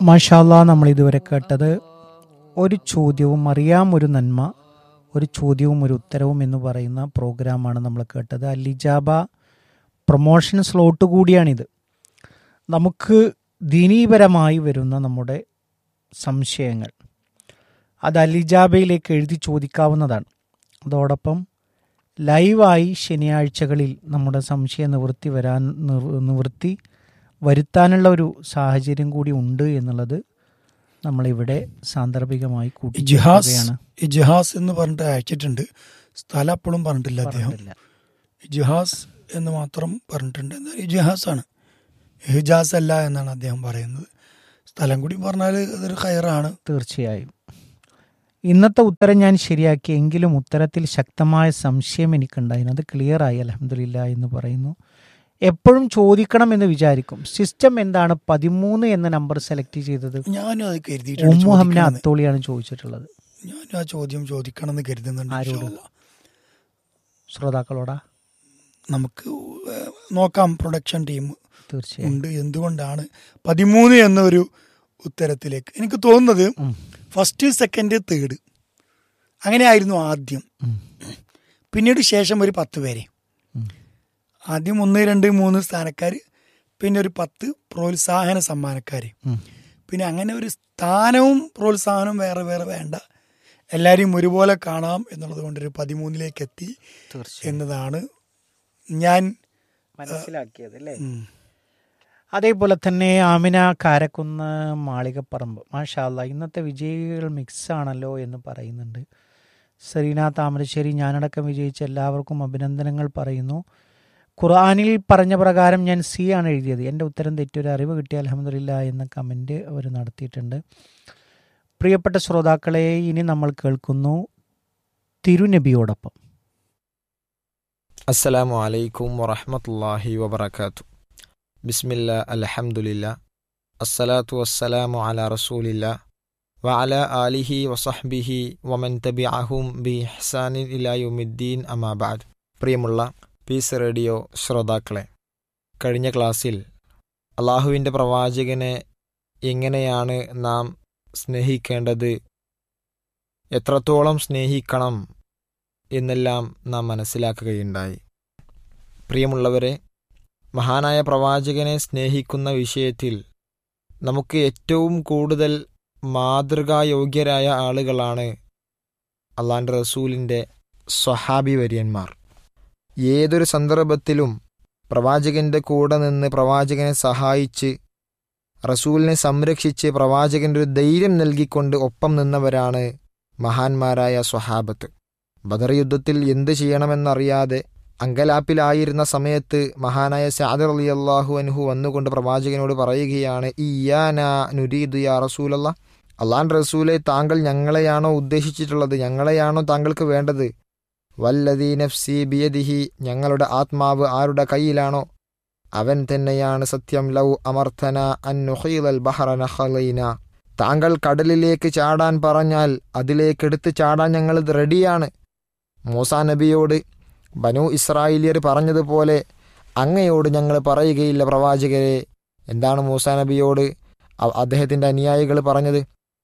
മാഷാല്ല നമ്മൾ ഇതുവരെ കേട്ടത് ഒരു ചോദ്യവും അറിയാം ഒരു നന്മ ഒരു ചോദ്യവും ഒരു ഉത്തരവും എന്ന് പറയുന്ന പ്രോഗ്രാമാണ് നമ്മൾ കേട്ടത് അലിജാബ പ്രൊമോഷൻ സ്ലോട്ട് കൂടിയാണിത് നമുക്ക് ദീനീപരമായി വരുന്ന നമ്മുടെ സംശയങ്ങൾ അത് അലിജാബയിലേക്ക് എഴുതി ചോദിക്കാവുന്നതാണ് അതോടൊപ്പം ലൈവായി ശനിയാഴ്ചകളിൽ നമ്മുടെ സംശയ നിവൃത്തി വരാൻ നിവ- നിവൃത്തി വരുത്താനുള്ള ഒരു സാഹചര്യം കൂടി ഉണ്ട് എന്നുള്ളത് നമ്മളിവിടെ സാന്ദർഭികമായി ഇജിഹാസ് കൂട്ടിയാണ് ഇജിഹാസ് എന്ന് പറഞ്ഞിട്ട് അയച്ചിട്ടുണ്ട് സ്ഥലം അപ്പോഴും പറഞ്ഞിട്ടില്ല അദ്ദേഹം ഇജിഹാസ് എന്ന് മാത്രം പറഞ്ഞിട്ടുണ്ട് എന്നാൽ ഇജിഹാസ് ആണ് ഹിജാസ് അല്ല എന്നാണ് അദ്ദേഹം പറയുന്നത് സ്ഥലം കൂടി പറഞ്ഞാൽ അതൊരു ഹയറാണ് തീർച്ചയായും ഇന്നത്തെ ഉത്തരം ഞാൻ ശരിയാക്കി എങ്കിലും ഉത്തരത്തിൽ ശക്തമായ സംശയം എനിക്കുണ്ടായിരുന്നു അത് ക്ലിയർ ആയി അലഹമില്ല എന്ന് പറയുന്നു എപ്പോഴും ചോദിക്കണം എന്ന് വിചാരിക്കും സിസ്റ്റം എന്താണ് പതിമൂന്ന് എന്ന നമ്പർ സെലക്ട് ചെയ്തത് ഞാനും അത് കരുതിയിട്ടുണ്ട് ഉമ്മു ഹംന ചോദിക്കണമെന്ന്. അത്തോളിയാണ് ചോദിച്ചിട്ടുള്ളത് ഞാനും ആ ചോദ്യം ചോദിക്കണം എന്ന് കരുതുന്നുണ്ട് ആരോട്? ഇൻഷാ അല്ലാ. ശ്രോതാക്കളോടാ നമുക്ക് ഏഹ്, നോക്കാം പ്രൊഡക്ഷൻ ടീം തീർച്ചയായും ഉണ്ട് എന്തുകൊണ്ടാണ് പതിമൂന്ന് എന്നൊരു ഉത്തരത്തിലേക്ക് എനിക്ക് തോന്നുന്നത് ഉം. ഫസ്റ്റ് സെക്കൻഡ് തേർഡ് അങ്ങനെയായിരുന്നു ആദ്യം ഉം. പിന്നീട് ശേഷം ഒരു പത്ത് പേരെ ഉം. ആദ്യം ഒന്ന് രണ്ട് മൂന്ന് സ്ഥാനക്കാർ പിന്നെ ഒരു പത്ത് പ്രോത്സാഹന സമ്മാനക്കാർ ഉം. പിന്നെ അങ്ങനെ ഒരു സ്ഥാനവും പ്രോത്സാഹനവും വേറെ വേറെ വേണ്ട എല്ലാവരെയും ഒരുപോലെ കാണാം എന്നുള്ളത് കൊണ്ടൊരു പതിമൂന്നിലേക്ക് എത്തി തീർച്ചയായും എന്നതാണ് ഞാൻ മനസ്സിലാക്കിയത് അല്ലേ ഉം, അതേപോലെ തന്നെ ആമിന കാരക്കുന്ന് മാളികപ്പറമ്പ് മാഷാല്ല ഇന്നത്തെ വിജയികൾ മിക്സ് ആണല്ലോ എന്ന് പറയുന്നുണ്ട് സെറീന താമരശ്ശേരി ഞാനടക്കം വിജയിച്ച എല്ലാവർക്കും അഭിനന്ദനങ്ങൾ പറയുന്നു ഖുർആാനിൽ പറഞ്ഞ പ്രകാരം ഞാൻ സി ആണ് എഴുതിയത് എൻ്റെ ഉത്തരം തെറ്റൊരു അറിവ് കിട്ടിയ അലഹമില്ല എന്ന കമൻറ്റ് അവർ നടത്തിയിട്ടുണ്ട് പ്രിയപ്പെട്ട ശ്രോതാക്കളെ ഇനി നമ്മൾ കേൾക്കുന്നു തിരുനബിയോടൊപ്പം അസ്സലാമു അലൈക്കും വറഹമത്തല്ലാഹി വബർക്കാത്തു ബിസ്മില്ല അൽഹംദുലില്ല അസ്സലാത്തു വസ്സലാമു അല റസൂലില്ല വഅല ആലിഹി വസഹ്ബിഹി വമൻ തബിഅഹും ബി ഇഹ്സാനിൻ ഇലായുമിദ്ദീൻ അമാബാദ് പ്രിയമുള്ള പീസ് റേഡിയോ ശ്രോതാക്കളെ കഴിഞ്ഞ ക്ലാസ്സിൽ അള്ളാഹുവിൻ്റെ പ്രവാചകനെ എങ്ങനെയാണ് നാം സ്നേഹിക്കേണ്ടത് എത്രത്തോളം സ്നേഹിക്കണം എന്നെല്ലാം നാം മനസ്സിലാക്കുകയുണ്ടായി പ്രിയമുള്ളവരെ മഹാനായ പ്രവാചകനെ സ്നേഹിക്കുന്ന വിഷയത്തിൽ നമുക്ക് ഏറ്റവും കൂടുതൽ മാതൃകായോഗ്യരായ ആളുകളാണ് അള്ളാൻ്റെ റസൂലിൻ്റെ സ്വഹാബി വര്യന്മാർ ഏതൊരു സന്ദർഭത്തിലും പ്രവാചകന്റെ കൂടെ നിന്ന് പ്രവാചകനെ സഹായിച്ച് റസൂലിനെ സംരക്ഷിച്ച് പ്രവാചകന്റെ ഒരു ധൈര്യം നൽകിക്കൊണ്ട് ഒപ്പം നിന്നവരാണ് മഹാന്മാരായ സ്വഹാബത്ത് ബദർ യുദ്ധത്തിൽ എന്ത് ചെയ്യണമെന്നറിയാതെ അങ്കലാപ്പിലായിരുന്ന സമയത്ത് മഹാനായ സാദർ അലി അള്ളാഹു അൻഹു വന്നുകൊണ്ട് പ്രവാചകനോട് പറയുകയാണ് ഇയാന നുരീദ് യാ റസൂലല്ല അള്ളാൻ റസൂലെ താങ്കൾ ഞങ്ങളെയാണോ ഉദ്ദേശിച്ചിട്ടുള്ളത് ഞങ്ങളെയാണോ താങ്കൾക്ക് വേണ്ടത് വല്ലദീ നഫ്സി ബിയദിഹി ഞങ്ങളുടെ ആത്മാവ് ആരുടെ കയ്യിലാണോ അവൻ തന്നെയാണ് സത്യം ലൗ അമർത്തന അന്നുഹീലൽ ബഹറന ഖലൈന താങ്കൾ കടലിലേക്ക് ചാടാൻ പറഞ്ഞാൽ അതിലേക്കെടുത്ത് ചാടാൻ ഞങ്ങൾ റെഡിയാണ് മൂസാ നബിയോട് ബനു ഇസ്രായേലിയർ പറഞ്ഞതുപോലെ അങ്ങയോട് ഞങ്ങൾ പറയുകയില്ല പ്രവാചകരെ എന്താണ് മൂസാ നബിയോട് അ- അദ്ദേഹത്തിൻ്റെ അനുയായികൾ പറഞ്ഞത്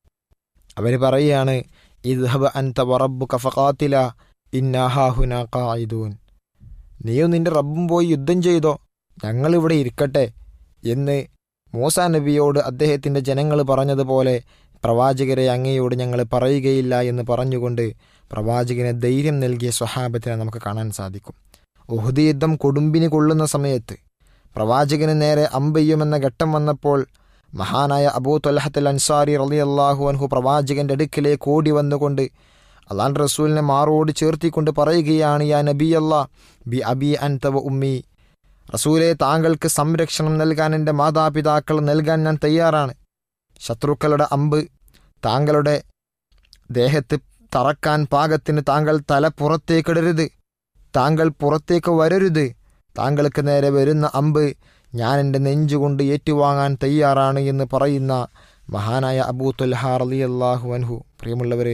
അവർ പറയുകയാണ് ഇദ്ഹബ് അൻത വറബ്ബു കഫഖാത്തില ഇന്നാഹാഹുന ഖായിദൂൻ നീയും നിന്റെ റബ്ബും പോയി യുദ്ധം ചെയ്തോ ഞങ്ങളിവിടെ ഇരിക്കട്ടെ എന്ന് മൂസാ നബിയോട് അദ്ദേഹത്തിൻ്റെ ജനങ്ങൾ പറഞ്ഞതുപോലെ പ്രവാചകരെ അങ്ങയോട് ഞങ്ങൾ പറയുകയില്ല എന്ന് പറഞ്ഞുകൊണ്ട് പ്രവാചകന് ധൈര്യം നൽകിയ സ്വഹാബത്തിനെ നമുക്ക് കാണാൻ സാധിക്കും ഉഹുദ് യുദ്ധം കൊടുമ്പിന് കൊള്ളുന്ന സമയത്ത് പ്രവാചകന് നേരെ അമ്പെയ്യുമെന്ന ഘട്ടം വന്നപ്പോൾ മഹാനായ അബൂ തൊലഹത്തുൽ അൻസാരി റലി അള്ളാഹു അൻഹു പ്രവാചകന്റെ അടുക്കിലേക്ക് ഓടി വന്നുകൊണ്ട് അള്ളാൻ റസൂലിനെ മാറോട് ചേർത്തിക്കൊണ്ട് പറയുകയാണ് യാ നബി അല്ലാ ബി അബി അൻ തവ ഉമ്മി റസൂലെ താങ്കൾക്ക് സംരക്ഷണം നൽകാൻ എൻ്റെ മാതാപിതാക്കൾ നൽകാൻ ഞാൻ തയ്യാറാണ് ശത്രുക്കളുടെ അമ്പ് താങ്കളുടെ ദേഹത്ത് തറക്കാൻ പാകത്തിന് താങ്കൾ തല പുറത്തേക്കിടരുത് താങ്കൾ പുറത്തേക്ക് വരരുത് താങ്കൾക്ക് നേരെ വരുന്ന അമ്പ് ഞാൻ എൻ്റെ നെഞ്ചുകൊണ്ട് ഏറ്റുവാങ്ങാൻ തയ്യാറാണ് എന്ന് പറയുന്ന മഹാനായ അബൂ തുൽഹാർ അലി അള്ളാഹു അൻഹു പ്രിയമുള്ളവരെ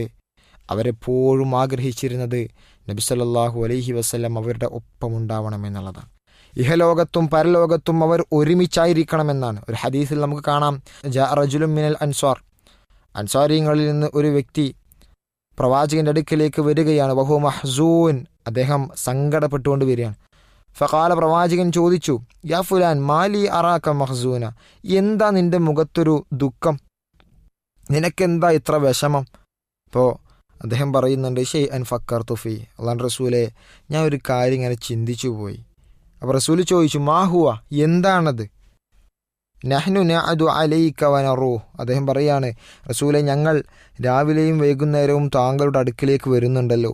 അവരെപ്പോഴും ആഗ്രഹിച്ചിരുന്നത് നബി സല്ലല്ലാഹു അലൈഹി വസല്ലം അവരുടെ ഒപ്പമുണ്ടാവണമെന്നുള്ളതാണ് ഇഹലോകത്തും പരലോകത്തും അവർ ഒരുമിച്ചായിരിക്കണമെന്നാണ് ഒരു ഹദീസിൽ നമുക്ക് കാണാം ജാ റജുലും മിനൽ അൻസ്വാർ അൻസ്വാരിങ്ങളിൽ നിന്ന് ഒരു വ്യക്തി പ്രവാചകന്റെ അടുക്കിലേക്ക് വരികയാണ് ബഹു മഹ്സൂൻ അദ്ദേഹം സങ്കടപ്പെട്ടുകൊണ്ട് വരികയാണ് ഫകാല പ്രവാചകൻ ചോദിച്ചു യാ ഫുലാൻ മാലി അറാക്ക മഹ്സൂന എന്താ നിന്റെ മുഖത്തൊരു ദുഃഖം നിനക്കെന്താ ഇത്ര വിഷമം അപ്പോൾ അദ്ദേഹം പറയുന്നുണ്ട് ഷെയ് അൻ ഫക്കർ തുഫി അള്ളാൻ റസൂലെ ഞാൻ ഒരു കാര്യം ഇങ്ങനെ ചിന്തിച്ചു പോയി അപ്പോൾ റസൂൽ ചോദിച്ചു മാഹുവ എന്താണത് നഹ്നു നഅദു അലൈക വനറൂ അദ്ദേഹം പറയാണ് റസൂലെ ഞങ്ങൾ രാവിലെയും വൈകുന്നേരവും താങ്കളുടെ അടുക്കിലേക്ക് വരുന്നുണ്ടല്ലോ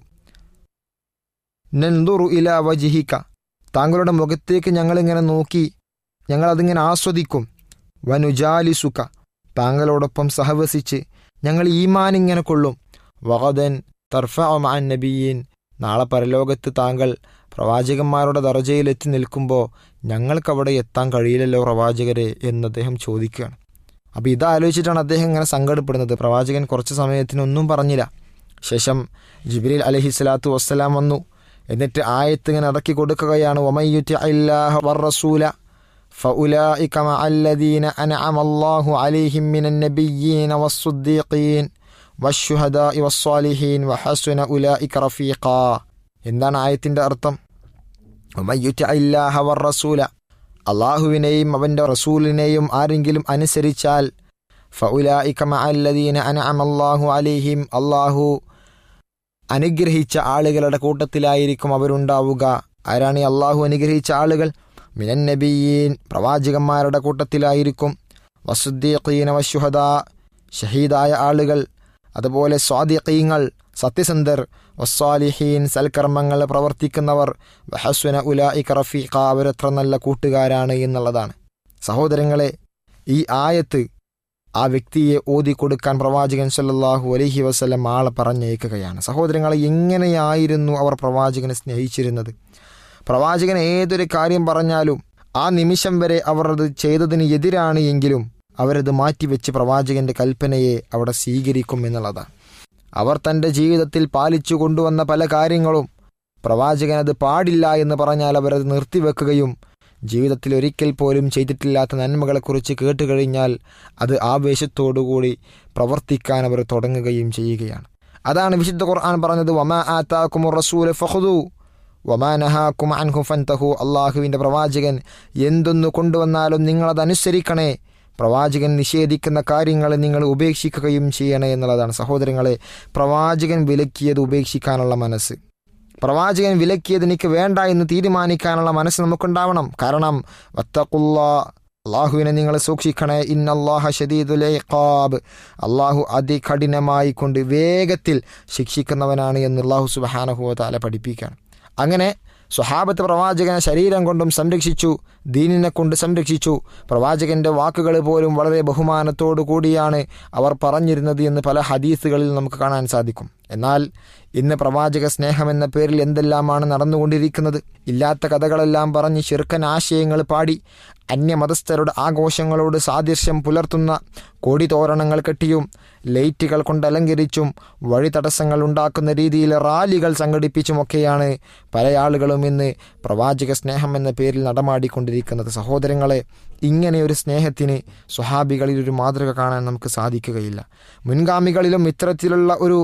നന്ദുറു ഇല വജിഹിക്ക താങ്കളുടെ മുഖത്തേക്ക് ഞങ്ങളിങ്ങനെ നോക്കി ഞങ്ങളതിങ്ങനെ ആസ്വദിക്കും വനുജാലിസുക താങ്കളോടൊപ്പം സഹവസിച്ച് ഞങ്ങൾ ഈമാൻ ഇങ്ങനെ കൊള്ളും വഹദൻ തർഫമാൻ നബിയീൻ നാളെ പരലോകത്ത് താങ്കൾ പ്രവാചകന്മാരുടെ ദർജയിലെത്തി നിൽക്കുമ്പോൾ ഞങ്ങൾക്കവിടെ എത്താൻ കഴിയില്ലല്ലോ പ്രവാചകരെ എന്ന് അദ്ദേഹം ചോദിക്കുകയാണ് അപ്പോൾ ഇതാലോചിച്ചിട്ടാണ് അദ്ദേഹം ഇങ്ങനെ സങ്കടപ്പെടുന്നത് പ്രവാചകൻ കുറച്ച് സമയത്തിനൊന്നും പറഞ്ഞില്ല ശേഷം ജിബ്രീൽ അലഹിസ്ലാത്തു വസ്സലാം വന്നു എന്നിട്ട് ആയത്ത് ഇങ്ങനെ ഇറക്കി കൊടുക്കുകയാണ് ഒമയ്യുറ്റി അല്ലാഹ വറസൂല فأولئك مع الذين أنعم الله عليهم من النبيين والصديقين والشهداء والصالحين وحسن أولئك رفيقا എന്താണ് ആയത്തിന്റെ അർത്ഥം അല്ലാഹ റസൂല അള്ളാഹുവിനെയും അവൻ്റെ റസൂലിനെയും ആരെങ്കിലും അനുസരിച്ചാൽ ഫഉലായിക്കമഅല്ലദീന അനഅമല്ലാഹു അലൈഹിം അള്ളാഹു അനുഗ്രഹിച്ച ആളുകളുടെ കൂട്ടത്തിലായിരിക്കും അവരുണ്ടാവുക ആരാണ് ഈ അള്ളാഹു അനുഗ്രഹിച്ച ആളുകൾ മിനൻ നബിയീൻ പ്രവാചകന്മാരുടെ കൂട്ടത്തിലായിരിക്കും വസുദ്ദീഖീന വശുഹദ ഷഹീദായ ആളുകൾ അതുപോലെ സ്വാദിഖീങ്ങൾ സത്യസന്ധർ വസ്വാലിഹീൻ സൽക്കർമ്മങ്ങൾ പ്രവർത്തിക്കുന്നവർ വഹസുന ഉലായിക റഫീഖ അവരത്ര നല്ല കൂട്ടുകാരാണ് എന്നുള്ളതാണ് സഹോദരങ്ങളെ ഈ ആയത്ത് ആ വ്യക്തിയെ ഓതിക്കൊടുക്കാൻ പ്രവാചകൻ സല്ലല്ലാഹു അലൈഹി വസല്ലം ആളെ പറഞ്ഞേക്കുകയാണ് സഹോദരങ്ങളെ എങ്ങനെയായിരുന്നു അവർ പ്രവാചകനെ സ്നേഹിച്ചിരുന്നത് പ്രവാചകൻ ഏതൊരു കാര്യം പറഞ്ഞാലും ആ നിമിഷം വരെ അവർ അത് ചെയ്തതിന് എതിരാണ് എങ്കിലും അവരത് മാറ്റിവെച്ച് പ്രവാചകന്റെ കൽപ്പനയെ അവിടെ സ്വീകരിക്കും എന്നുള്ളതാണ് അവർ തൻ്റെ ജീവിതത്തിൽ പാലിച്ചു കൊണ്ടുവന്ന പല കാര്യങ്ങളും പ്രവാചകൻ അത് പാടില്ല എന്ന് പറഞ്ഞാൽ അവരത് നിർത്തിവെക്കുകയും ജീവിതത്തിൽ ഒരിക്കൽ പോലും ചെയ്തിട്ടില്ലാത്ത നന്മകളെക്കുറിച്ച് കേട്ടുകഴിഞ്ഞാൽ അത് ആവേശത്തോടുകൂടി പ്രവർത്തിക്കാൻ അവർ തുടങ്ങുകയും ചെയ്യുകയാണ് അതാണ് വിശുദ്ധ ഖുർആൻ പറഞ്ഞത് വമാ ആത്താക്കുമു റസൂൽ ഫഹുദു വമാനഹാക്കും അൻഹു ഫൻതഹു അള്ളാഹുവിൻ്റെ പ്രവാചകൻ എന്തൊന്നു കൊണ്ടുവന്നാലും നിങ്ങളത് അനുസരിക്കണേ പ്രവാചകൻ നിഷേധിക്കുന്ന കാര്യങ്ങൾ നിങ്ങൾ ഉപേക്ഷിക്കുകയും ചെയ്യണേ എന്നുള്ളതാണ് സഹോദരങ്ങളെ പ്രവാചകൻ വിലക്കിയത് ഉപേക്ഷിക്കാനുള്ള മനസ്സ് പ്രവാചകൻ വിലക്കിയത് എനിക്ക് വേണ്ട എന്ന് തീരുമാനിക്കാനുള്ള മനസ്സ് നമുക്കുണ്ടാവണം കാരണം വത്തക്കുള്ള അള്ളാഹുവിനെ നിങ്ങൾ സൂക്ഷിക്കണേ ഇന്നല്ലാഹ ഷദീദുലേഖാബ് അള്ളാഹു അതികഠിനമായി കൊണ്ട് വേഗത്തിൽ ശിക്ഷിക്കുന്നവനാണ് എന്ന് അള്ളാഹു സുബാനഹുവ താല പഠിപ്പിക്കുകയാണ് അങ്ങനെ സ്വഹാബത്ത് പ്രവാചകനെ ശരീരം കൊണ്ടും സംരക്ഷിച്ചു ദീനിനെ കൊണ്ട് സംരക്ഷിച്ചു പ്രവാചകന്റെ വാക്കുകൾ പോലും വളരെ ബഹുമാനത്തോടു കൂടിയാണ് അവർ പറഞ്ഞിരുന്നത് എന്ന് പല ഹദീസുകളിൽ നമുക്ക് കാണാൻ സാധിക്കും എന്നാൽ ഇന്ന് പ്രവാചക സ്നേഹം എന്ന പേരിൽ എന്തെല്ലാമാണ് നടന്നുകൊണ്ടിരിക്കുന്നത് ഇല്ലാത്ത കഥകളെല്ലാം പറഞ്ഞ് ശിർക്കൻ ആശയങ്ങൾ പാടി അന്യമതസ്ഥരുടെ ആഘോഷങ്ങളോട് സാദൃശ്യം പുലർത്തുന്ന കോടിതോരണങ്ങൾ കെട്ടിയും ലൈറ്റുകൾ കൊണ്ട് അലങ്കരിച്ചും വഴി തടസ്സങ്ങൾ ഉണ്ടാക്കുന്ന രീതിയിൽ റാലികൾ സംഘടിപ്പിച്ചുമൊക്കെയാണ് പല ആളുകളും ഇന്ന് പ്രവാചക സ്നേഹം എന്ന പേരിൽ നടമാടിക്കൊണ്ടിരിക്കുന്നത് സഹോദരങ്ങളെ ഇങ്ങനെ ഒരു സ്നേഹത്തിന് സ്വഹാബികളിൽ ഒരു മാതൃക കാണാൻ നമുക്ക് സാധിക്കുകയില്ല മുൻഗാമികളിലും ഇത്തരത്തിലുള്ള ഒരു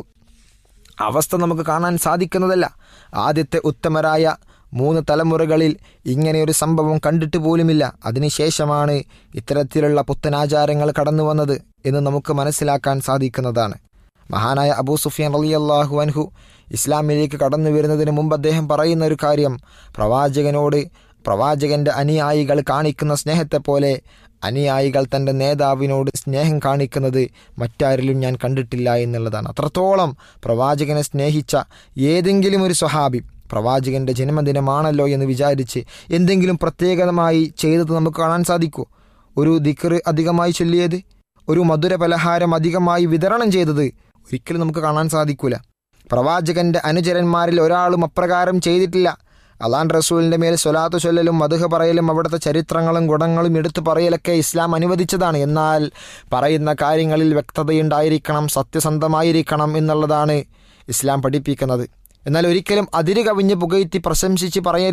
അവസ്ഥ നമുക്ക് കാണാൻ സാധിക്കുന്നതല്ല ആദ്യത്തെ ഉത്തമരായ മൂന്ന് തലമുറകളിൽ ഇങ്ങനെയൊരു സംഭവം കണ്ടിട്ട് പോലുമില്ല അതിനുശേഷമാണ് ഇത്തരത്തിലുള്ള പുത്തനാചാരങ്ങൾ കടന്നു വന്നത് എന്ന് നമുക്ക് മനസ്സിലാക്കാൻ സാധിക്കുന്നതാണ് മഹാനായ അബൂ സുഫിയാൻ റളിയല്ലാഹു അൻഹു ഇസ്ലാമിലേക്ക് കടന്നു വരുന്നതിന് മുമ്പ് അദ്ദേഹം പറയുന്ന ഒരു കാര്യം പ്രവാചകനോട് പ്രവാചകന്റെ അനുയായികൾ കാണിക്കുന്ന സ്നേഹത്തെപ്പോലെ അനുയായികൾ തൻ്റെ നേതാവിനോട് സ്നേഹം കാണിക്കുന്നത് മറ്റാരിലും ഞാൻ കണ്ടിട്ടില്ല എന്നുള്ളതാണ് അത്രത്തോളം പ്രവാചകനെ സ്നേഹിച്ച ഏതെങ്കിലും ഒരു സ്വഹാബി പ്രവാചകന്റെ ജന്മദിനമാണല്ലോ എന്ന് വിചാരിച്ച് എന്തെങ്കിലും പ്രത്യേകമായി ചെയ്തത് നമുക്ക് കാണാൻ സാധിക്കൂ ഒരു ദിക്കറ് അധികമായി ചൊല്ലിയത് ഒരു മധുര പലഹാരം അധികമായി വിതരണം ചെയ്തത് ഒരിക്കലും നമുക്ക് കാണാൻ സാധിക്കൂല പ്രവാചകന്റെ അനുചരന്മാരിൽ ഒരാളും അപ്രകാരം ചെയ്തിട്ടില്ല അള്ളാൻ റസൂലിന്റെ മേൽ സ്വലാത്ത് ചൊല്ലലും മധുഹ പറയലും അവിടുത്തെ ചരിത്രങ്ങളും ഗുണങ്ങളും എടുത്തു പറയലൊക്കെ ഇസ്ലാം അനുവദിച്ചതാണ് എന്നാൽ പറയുന്ന കാര്യങ്ങളിൽ വ്യക്തതയുണ്ടായിരിക്കണം സത്യസന്ധമായിരിക്കണം എന്നുള്ളതാണ് ഇസ്ലാം പഠിപ്പിക്കുന്നത് എന്നാൽ ഒരിക്കലും അതിര് കവിഞ്ഞ് പുകഴ്ത്തി പ്രശംസിച്ച് പറയരുത്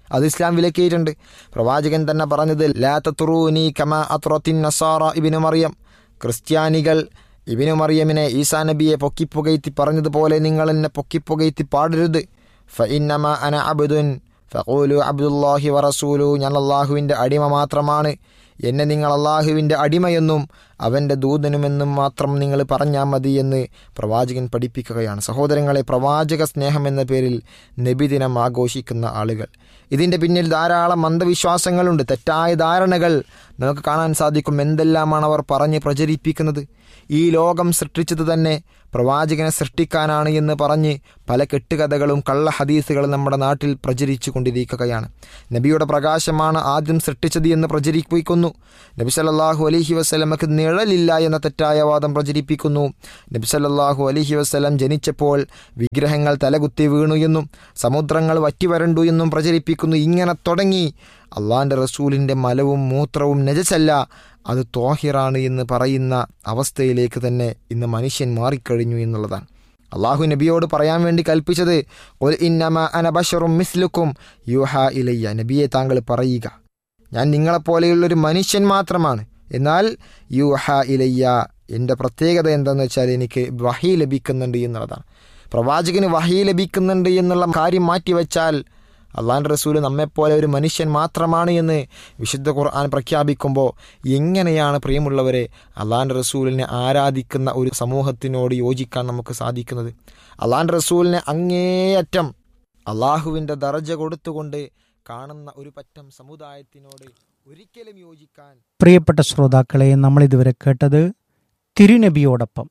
അത് ഇസ്ലാം വിലക്കിയിട്ടുണ്ട് പ്രവാചകൻ തന്നെ പറഞ്ഞത് ലാ തത്റൂനി കമ അത്റത്തിൻ നസാറ ഇബിനു മറിയം ക്രിസ്ത്യാനികൾ ഇബിനു മറിയമിനെ ഈസാ നബിയെ പൊക്കിപ്പുകയറ്റി പറഞ്ഞതുപോലെ നിങ്ങൾ എന്നെ പൊക്കിപ്പുകയറ്റി പാടരുത് ഫ ഇന്നമ അന അബുദുൻ ഫഖൂലു അബ്ദുല്ലാഹി വറസൂലു ഞാൻ അള്ളാഹുവിൻ്റെ അടിമ മാത്രമാണ് എന്നെ നിങ്ങൾ അള്ളാഹുവിൻ്റെ അടിമയെന്നും അവൻ്റെ ദൂതനുമെന്നും മാത്രം നിങ്ങൾ പറഞ്ഞാൽ മതി എന്ന് പ്രവാചകൻ പഠിപ്പിക്കുകയാണ് സഹോദരങ്ങളെ പ്രവാചക സ്നേഹം എന്ന പേരിൽ നബിദിനം ആഘോഷിക്കുന്ന ആളുകൾ ഇതിൻ്റെ പിന്നിൽ ധാരാളം അന്ധവിശ്വാസങ്ങളുണ്ട് തെറ്റായ ധാരണകൾ നമുക്ക് കാണാൻ സാധിക്കും എന്തെല്ലാമാണ് അവർ പറഞ്ഞ് പ്രചരിപ്പിക്കുന്നത് ഈ ലോകം സൃഷ്ടിച്ചത് തന്നെ പ്രവാചകനെ സൃഷ്ടിക്കാനാണ് എന്ന് പറഞ്ഞ് പല കെട്ടുകഥകളും കള്ള ഹദീസുകളും നമ്മുടെ നാട്ടിൽ പ്രചരിച്ചു കൊണ്ടിരിക്കുകയാണ് നബിയുടെ പ്രകാശമാണ് ആദ്യം സൃഷ്ടിച്ചത് എന്ന് പ്രചരിപ്പിക്കുന്നു നബി സല്ലല്ലാഹു അലൈഹി വസ്ലമക്ക് നിഴലില്ല എന്ന തെറ്റായ വാദം പ്രചരിപ്പിക്കുന്നു നബി സല്ലല്ലാഹു അലൈഹി വസ്ലം ജനിച്ചപ്പോൾ വിഗ്രഹങ്ങൾ തലകുത്തി വീണു എന്നും സമുദ്രങ്ങൾ വറ്റിവരണ്ടു എന്നും പ്രചരിപ്പിക്കുന്നു ഇങ്ങനെ തുടങ്ങി അള്ളാന്റെ റസൂലിൻ്റെ മലവും മൂത്രവും നജസല്ല അത് തോഹിറാണ് എന്ന് പറയുന്ന അവസ്ഥയിലേക്ക് തന്നെ ഇന്ന് മനുഷ്യൻ മാറിക്കഴിഞ്ഞു എന്നുള്ളതാണ് അള്ളാഹു നബിയോട് പറയാൻ വേണ്ടി കൽപ്പിച്ചത് "ഖുൽ ഇന്നമ അന ബശറും മിസ്ലുക്കും യൂഹ ഇലയ്യ നബിയെ താങ്കൾ പറയുക ഞാൻ നിങ്ങളെപ്പോലെയുള്ളൊരു മനുഷ്യൻ മാത്രമാണ് എന്നാൽ യൂഹ ഇലയ്യ എൻ്റെ പ്രത്യേകത എന്താണെന്ന് വെച്ചാൽ എനിക്ക് വഹി ലഭിക്കുന്നുണ്ട് എന്നുള്ളതാണ് പ്രവാചകന് വഹി ലഭിക്കുന്നുണ്ട് എന്നുള്ള കാര്യം മാറ്റിവെച്ചാൽ അള്ളാൻ്റെ റസൂല് നമ്മെപ്പോലെ ഒരു മനുഷ്യൻ മാത്രമാണ് എന്ന് വിശുദ്ധ ഖുർആൻ പ്രഖ്യാപിക്കുമ്പോൾ എങ്ങനെയാണ് പ്രിയമുള്ളവരെ അള്ളാൻ്റെ റസൂലിനെ ആരാധിക്കുന്ന ഒരു സമൂഹത്തിനോട് യോജിക്കാൻ നമുക്ക് സാധിക്കുന്നത് അള്ളാൻ്റെ റസൂലിനെ അങ്ങേയറ്റം അള്ളാഹുവിൻ്റെ ദർജ കൊടുത്തുകൊണ്ട് കാണുന്ന ഒരു പറ്റം സമുദായത്തിനോട് ഒരിക്കലും യോജിക്കാൻ പ്രിയപ്പെട്ട ശ്രോതാക്കളെ നമ്മൾ ഇതുവരെ കേട്ടത് തിരുനബിയോടൊപ്പം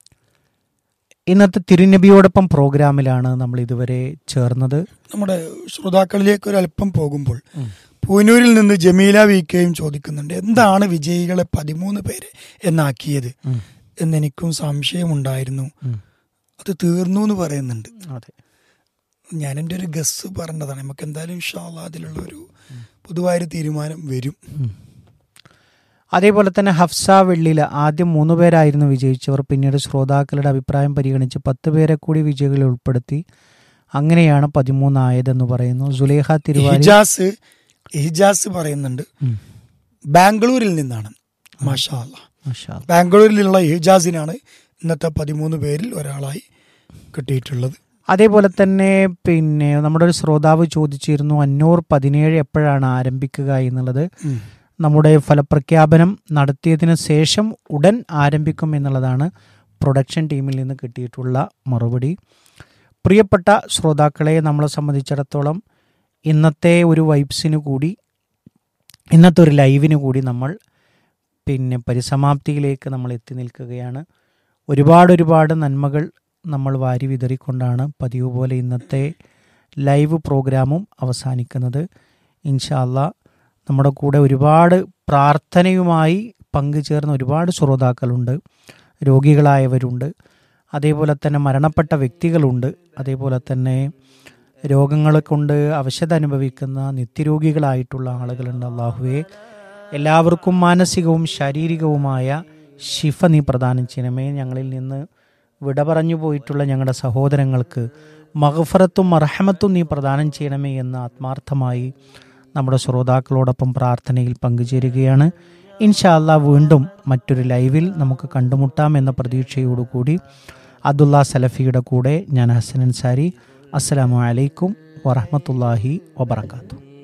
ഇന്നത്തെ തിരുനബിയോടൊപ്പം പ്രോഗ്രാമിലാണ് നമ്മൾ ഇതുവരെ ചേർന്നത് നമ്മുടെ ശ്രോതാക്കളിലേക്ക് ഒരു അല്പം പോകുമ്പോൾ പൂനൂരിൽ നിന്ന് ജമീല വി കെയും ചോദിക്കുന്നുണ്ട് എന്താണ് വിജയികളെ പതിമൂന്ന് പേര് എന്നാക്കിയത് ഉം. എന്നെനിക്കും സംശയമുണ്ടായിരുന്നു ഉം. അത് തീർന്നു എന്ന് പറയുന്നുണ്ട് അതെ ഞാൻ എൻ്റെ ഒരു ഗസ് പറഞ്ഞതാണ് നമുക്ക് എന്തായാലും ഇൻഷാല്ല അതിലുള്ള ഒരു പൊതുവായൊരു തീരുമാനം വരും അതേപോലെ തന്നെ ഹഫ്സ വെള്ളിയിൽ ആദ്യം മൂന്ന് പേരായിരുന്നു വിജയിച്ചവർ പിന്നീട് ശ്രോതാക്കളുടെ അഭിപ്രായം പരിഗണിച്ച് പത്ത് പേരെ കൂടി വിജയികളിൽ ഉൾപ്പെടുത്തി അങ്ങനെയാണ് പതിമൂന്നായതെന്ന് പറയുന്നു സുലേഖ തിരുവാരി ഹിജാസ് ഹിജാസ് പറയുന്നുണ്ട് ഉം. ബാംഗ്ലൂരിൽ നിന്നാണ് മാഷാ അല്ലാ. മാഷാ അല്ലാ. ബാംഗ്ലൂരിലുള്ള ഹിജാസിനാണ് ഇന്നത്തെ പതിമൂന്ന് പേരിൽ ഒരാളായി കിട്ടിയിട്ടുള്ളത് അതേപോലെ തന്നെ പിന്നെ നമ്മുടെ ഒരു ശ്രോതാവ് ചോദിച്ചിരുന്നു അഞ്ഞൂർ പതിനേഴ് എപ്പോഴാണ് ആരംഭിക്കുക എന്നുള്ളത് ഉം. നമ്മുടെ ഫലപ്രഖ്യാപനം നടത്തിയതിന് ശേഷം ഉടൻ ആരംഭിക്കും എന്നുള്ളതാണ് പ്രൊഡക്ഷൻ ടീമിൽ നിന്ന് കിട്ടിയിട്ടുള്ള മറുപടി പ്രിയപ്പെട്ട ശ്രോതാക്കളെ നമ്മളെ സംബന്ധിച്ചിടത്തോളം ഇന്നത്തെ ഒരു വൈബ്സിന് കൂടി ഇന്നത്തെ ഒരു ലൈവിന് കൂടി നമ്മൾ പിന്നെ പരിസമാപ്തിയിലേക്ക് നമ്മൾ എത്തി നിൽക്കുകയാണ് ഒരുപാട് ഒരുപാട് നന്മകൾ നമ്മൾ വാരി വിതറിക്കൊണ്ടാണ് പതിവ് പോലെ ഇന്നത്തെ ലൈവ് പ്രോഗ്രാമും അവസാനിക്കുന്നത് ഇൻഷാല്ല നമ്മുടെ കൂടെ ഒരുപാട് പ്രാർത്ഥനയുമായി പങ്കുചേർന്ന ഒരുപാട് ശ്രോതാക്കളുണ്ട് രോഗികളായവരുണ്ട് അതേപോലെ തന്നെ മരണപ്പെട്ട വ്യക്തികളുണ്ട് അതേപോലെ തന്നെ രോഗങ്ങളെ കൊണ്ട് അവശത അനുഭവിക്കുന്ന നിത്യരോഗികളായിട്ടുള്ള ആളുകളുണ്ട് അള്ളാഹുവെ എല്ലാവർക്കും മാനസികവും ശാരീരികവുമായ ശിഫ നീ പ്രദാനം ചെയ്യണമേ ഞങ്ങളിൽ നിന്ന് വിട പറഞ്ഞു പോയിട്ടുള്ള ഞങ്ങളുടെ സഹോദരങ്ങൾക്ക് മഹഫറത്തും മർഹമത്തും നീ പ്രദാനം ചെയ്യണമേ എന്ന് ആത്മാർത്ഥമായി നമ്മുടെ ശ്രോതാക്കളോടൊപ്പം പ്രാർത്ഥനയിൽ പങ്കുചേരുകയാണ് ഇൻഷാല്ല വീണ്ടും മറ്റൊരു ലൈവിൽ നമുക്ക് കണ്ടുമുട്ടാം എന്ന പ്രതീക്ഷയോടുകൂടി അബ്ദുള്ള സലഫിയുടെ കൂടെ ഞാൻ ഹസൻ അൻസാരി അസ്സലാമു അലൈക്കും വറഹമത്തല്ലാഹി വബർക്കാത്തു